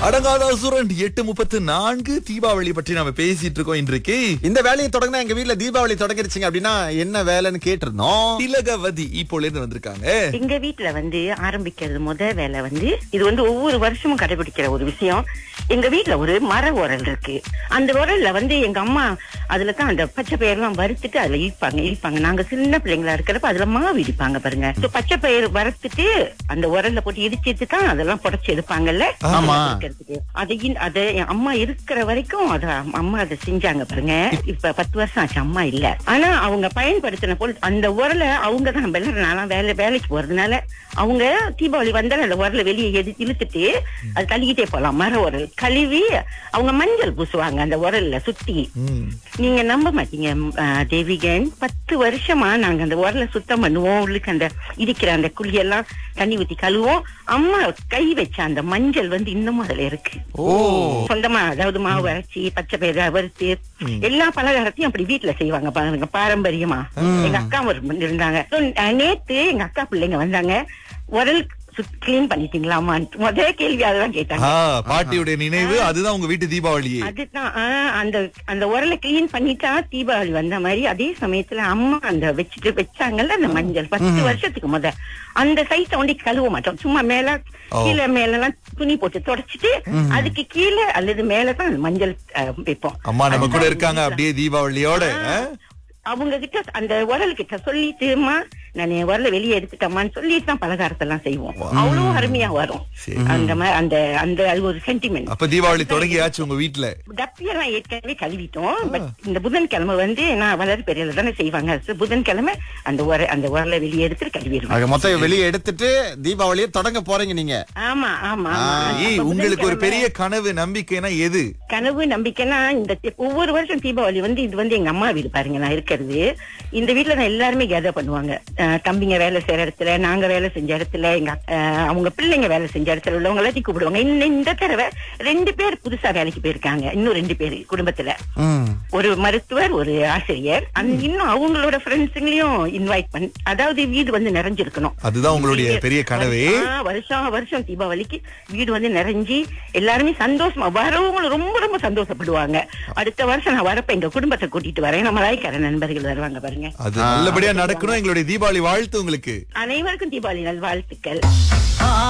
அடங்காத அசுரன் எட்டு முப்பத்து நான்கு தீபாவளி பற்றி நாம பேசிட்டு இருக்கோம் இன்றைக்கு இந்த வேலையை தொடங்கினா எங்க வீட்ல தீபாவளி தொடங்கிருச்சுங்க அப்படின்னா என்ன வேலைன்னு கேட்டிருந்தோம் திலகவதி இப்போல இருந்து வந்திருக்காங்க எங்க வீட்ல வந்து ஆரம்பிக்கிறது முத வேலை வந்து இது வந்து ஒவ்வொரு வருஷமும் கடைபிடிக்கிற ஒரு விஷயம் எங்க வீட்ல ஒரு மர உரல் இருக்கு அந்த உரல்ல வந்து எங்க அம்மா அதுல தான் அந்த பச்சை பயிரெல்லாம் வறுத்துட்டு அதுல இடிப்பாங்க இடிப்பாங்க நாங்க சின்ன பிள்ளைங்களா இருக்கிறப்ப அதுல மாவு இடிப்பாங்க பாருங்க So, பச்சை பயிர் வறுத்துட்டு அந்த உரல்ல போட்டு இடிச்சிட்டு தான் அதெல்லாம் புடைச்சு எடுப்பாங்கல்ல ஆமா. இருக்கிறதுக்கு. அதை இன்- அதை என் அம்மா இருக்கிற வரைக்கும் அத அம்மா அதை செஞ்சாங்க பாருங்க இப்ப பத்து வருஷம் ஆச்சு அம்மா இல்ல ஆனா அவங்க பயன்படுத்தின போல் அந்த உரலை அவங்க தான் வெள்ளறனால வேலை வேலைக்கு போறதுனால அவங்க தீபாவளி வந்தாலும் அந்த உரலை வெளியே எது இழுத்துட்டு அது தள்ளிக்கிட்டே போலாம் மர உரல் கழுவி அவங்க மஞ்சள் பூசுவாங்க அந்த உரல்ல சுத்தி ம். நீங்க நம்ப மாட்டீங்க ம், ஆ, தேவிகன் பத்து வருஷமா நாங்க அந்த உரலை சுத்தம் பண்ணுவோம் உள்ளுக்கு அந்த இடிக்கிற அந்த குழியெல்லாம் தண்ணி ஊத்தி கழுவோம் அம்மா கை வச்ச அந்த மஞ்சள் வந்து இன்னமும் அதுல இருக்கு ஓ சொந்தமா அதாவது மாவு அரைச்சி பச்சை பயிரை வறுத்து எல்லா பலகாரத்தையும் அப்படி வீட்டுல செய்வாங்க பாருங்க பாரம்பரியமா எங்க அக்கா ஒரு இருந்தாங்க So, அஹ், நேத்து எங்க அக்கா பிள்ளைங்க வந்தாங்க உரல் கிளீன் பண்ணிட்டீங்களாமா முதல் கேள்வி அதெல்லாம் கேட்டாங்க ஆ, பாட்டியுடைய நினைவு அதுதான் உங்க வீட்டு தீபாவளியே அதுதான் ஆ, அந்த அந்த உரலை கிளீன் பண்ணிட்டா தீபாவளி வந்த மாதிரி அதே சமயத்துல அம்மா அந்த வச்சுட்டு வச்சாங்கல்ல அந்த மஞ்சள் பத்து வருஷத்துக்கு முத அந்த சைஸ வந்து கழுவ மாட்டோம் சும்மா மேல ஓ. கீழே மேல எல்லாம் துணி போட்டு தொடச்சிட்டு அதுக்கு கீழே அல்லது மேலதான் அந்த மஞ்சள் ஆ, வைப்போம் அம்மா நம்ம கூட இருக்காங்க அப்படியே தீபாவளியோட ஆ? அவங்க கிட்ட அந்த உரல் கிட்ட சொல்லிட்டுமா நான் என் உரலை வெளியே எடுத்துட்டேம்மான்னு சொல்லிட்டு தான் பலகாரத்தெல்லாம் செய்வோம் அவ்வளவு அருமையா வரும் சரி. அந்த மாதிரி அந்த அந்த அது ஒரு சென்டிமெண்ட் அப்ப தீபாவளி தொடங்கியாச்சு உங்க வீட்டுல டப்பியெல்லாம் ஏற்கனவே கழுவிட்டோம் பட் இந்த புதன்கிழமை வந்து நான் வளர் பெரியல தானே செய்வாங்க So, புதன்கிழமை அந்த உர அந்த உரலை வெளியே எடுத்து கழுவிடுவேன் ஆக மொத்தம் வெளியே எடுத்துட்டு தீபாவளியை தொடங்க போறீங்க நீங்க ஆமா ஆமா ஆமா. ஏய் அப்ப உங்களுக்கு ஒரு புதன்கிழமை பெரிய கனவு நம்பிக்கைனா எது கனவு நம்பிக்கைன்னா இந்த தி- ஒவ்வொரு வருஷம் தீபாவளி வந்து இது வந்து எங்க அம்மா வீடு பாருங்க நான் இருக்கிறது இந்த வீட்டுல நான் எல்லாருமே கேதர் பண்ணுவாங்க அஹ் தம்பிங்க வேலை செய்யற இடத்துல நாங்க வேலை செஞ்ச இடத்துல எங்க அக்- அஹ் அவங்க பிள்ளைங்க வேலை செஞ்ச இடத்துல உள்ளவங்க எல்லாத்தையும் கூப்பிடுவாங்க இந்த இந்த தடவை ரெண்டு பேர் புதுசா வேலைக்கு போயிருக்காங்க இன்னும் ரெண்டு பேர் குடும்பத்துல ம். ஒரு மருத்துவர் ஒரு ஆசிரியர் அந்த இன்னும் அவங்களோட ஃப்ரெண்ட்ஸுங்களையும் இன்வைட் பண்ணி அதாவது வீடு வந்து நிறைஞ்சிருக்கணும் அதுதான் உங்களுடைய பெரிய கனவே ஆ, வருஷம் வருஷம் தீபாவளிக்கு வீடு வந்து நிறைஞ்சி எல்லாருமே சந்தோஷமா வரவங்களும் ரொம்ப ரொம்ப சந்தோஷப்படுவாங்க அடுத்த வருஷம் நான் வரப்ப எங்க குடும்பத்தை கூட்டிட்டு வரேன் நம்ம ராய்க்கார நண்பர்கள் வருவாங்க பாருங்க அது நல்லபடியா நடக்கணும் எங்களுடைய தீபாவளி வாழ்த்து உங்களுக்கு அனைவருக்கும் தீபாவளி நல்வாழ்த்துக்கள்